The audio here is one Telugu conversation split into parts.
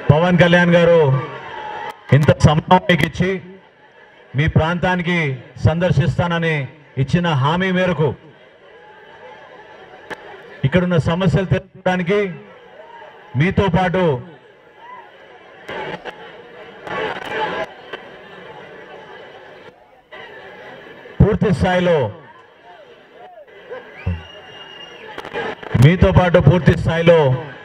పవన్ కళ్యాణ్ గారు ఇంత సమయం మీకు ఇచ్చి మీ ప్రాంతానికి సందర్శిస్తానని ఇచ్చిన హామీ మేరకు ఇక్కడున్న సమస్యలు తెలుసుకోవడానికి మీతో పాటు పూర్తి స్థాయిలో మీతో పాటు పూర్తి స్థాయిలో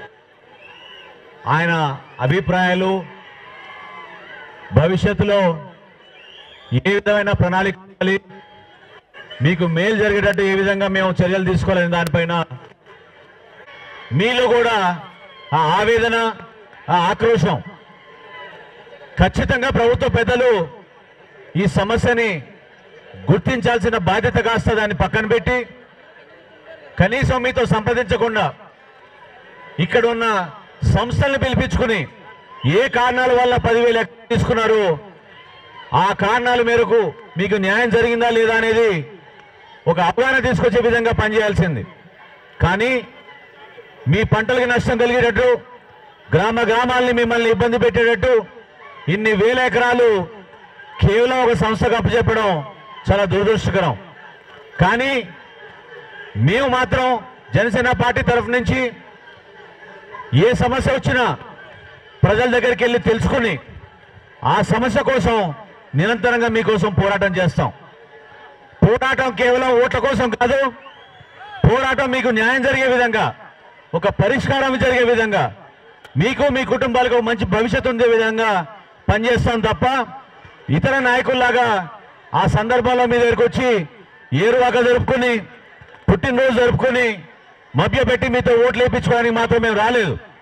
ఆయన అభిప్రాయాలు భవిష్యత్తులో ఏ విధమైన ప్రణాళిక ఉండాలి, మీకు మేలు జరిగేటట్టు ఏ విధంగా మేము చర్యలు తీసుకోవాలని దానిపైన మీలో కూడా ఆ ఆవేదన ఆ ఆక్రోశం ఖచ్చితంగా ప్రభుత్వ పెద్దలు ఈ సమస్యని గుర్తించాల్సిన బాధ్యత కాస్త దాన్ని పక్కన పెట్టి కనీసం మీతో సంప్రదించకుండా ఇక్కడ ఉన్న సంస్థల్ని పిలిపించుకుని ఏ కారణాల వల్ల పదివేలు ఎక్కడ తీసుకున్నారు ఆ కారణాల మేరకు మీకు న్యాయం జరిగిందా లేదా అనేది ఒక అవగాహన తీసుకొచ్చే విధంగా పనిచేయాల్సింది కానీ మీ పంటలకి నష్టం కలిగేటట్టు గ్రామ గ్రామాల్ని మిమ్మల్ని ఇబ్బంది పెట్టేటట్టు ఇన్ని వేల ఎకరాలు కేవలం ఒక సంస్థకు అప్పచెప్పడం చాలా దురదృష్టకరం కానీ మేము మాత్రం జనసేన పార్టీ తరఫు నుంచి ఏ సమస్య వచ్చినా ప్రజల దగ్గరికి వెళ్ళి తెలుసుకుని ఆ సమస్య కోసం నిరంతరంగా మీకోసం పోరాటం చేస్తాం పోరాటం కేవలం ఓట్ల కోసం కాదు పోరాటం మీకు న్యాయం జరిగే విధంగా ఒక పరిష్కారం జరిగే విధంగా మీకు మీ కుటుంబాలకు ఒక మంచి భవిష్యత్తు ఉండే విధంగా పనిచేస్తాం తప్ప ఇతర నాయకుల్లాగా ఆ సందర్భంలో మీ దగ్గరికి వచ్చి ఏరువాక జరుపుకొని పుట్టినరోజు జరుపుకొని మభ్యపెట్టి మీతో ఓట్లు వేయించుకోవడానికి మాత్రం మేము రాలేదు